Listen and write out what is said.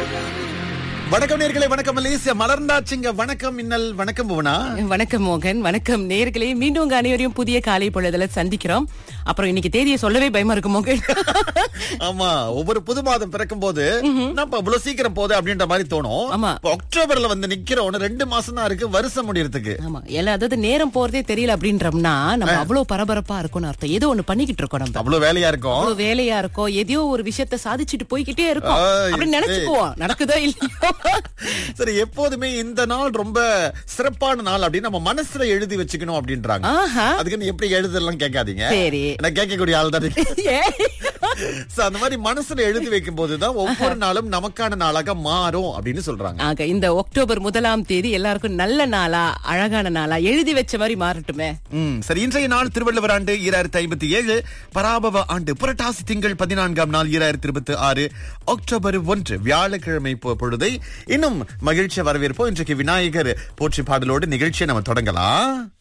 வணக்கம் நேர்களே வணக்கம் மலேசியா மலர்ந்தாச்சுங்க வணக்கம் மின்னல் வணக்கம் புவனா வணக்கம் மோகன் வணக்கம் நேர்களே மீண்டும் உங்க அனைவரையும் புதிய காலை பொழுதுல சந்திக்கிறோம் அப்புறம் இன்னைக்கு தேதியை சொல்லவே பயமா இருக்கு மோகன் ஆமா ஒவ்வொரு புது மாதம் பிறக்கும் போது நம்ம இவ்வளவு சீக்கிரம் போகுது அப்படின்ற மாதிரி தோணும் ஆமா. இப்ப அக்டோபர்ல வந்து நிக்கிறோம் ரெண்டு மாசம் தான் இருக்கு வருஷம் முடியறதுக்கு ஆமா எல்லாம் அதாவது நேரம் போறதே தெரியல அப்படின்றோம்னா நம்ம அவ்வளவு பரபரப்பா இருக்கும்னு அர்த்தம் ஏதோ ஒண்ணு பண்ணிக்கிட்டு இருக்கோம் நம்ம அவ்வளவு வேலையா இருக்கும் அவ்வளவு வேலையா இருக்கோம் எதையோ ஒரு விஷயத்த சாதிச்சுட்டு போய்கிட்டே இருக்கோம் ஆய், அப்படின்னு நினைச்சுக்குவோம் நடக்குதோ இல்லையோ சரி எப்போதுமே இந்த நாள் ரொம்ப சிறப்பான நாள் அப்படின்னு நம்ம மனசுல எழுதி வச்சுக்கணும் அப்படின்றாங்க ஆஹா அதுக்குன்னு எப்படி எழுதலாம் கேட்காதீங்க சரி நான் கேட்கக்கூடிய ஆள் தான் ஏய். So, அந்த மாதிரி மனசுல எழுதி வைக்கும் போதுதான் ஒவ்வொரு நாளும் நமக்கான நாளாக மாறும் அப்படின்னு சொல்றாங்க ஆக இந்த அக்டோபர் முதலாம் தேதி எல்லாருக்கும் நல்ல நாளா அழகான நாளா எழுதி வச்ச மாதிரி மாறட்டுமே ம், சரி இன்றைய நாள் திருவள்ளுவர் ஆண்டு ஈராயிரத்தி ஐம்பத்தி ஏழு பராபவ ஆண்டு புரட்டாசி திங்கள் பதினான்காம் நாள் ஈராயிரத்தி இருபத்தி ஆறு அக்டோபர் ஒன்று வியாழக்கிழமை பொ- பொழுதை இன்னும் மகிழ்ச்சியை வரவேற்போம் இன்றைக்கு விநாயகர் போற்றி பாடலோடு நிகழ்ச்சியை நம்ம தொடங்கலாம்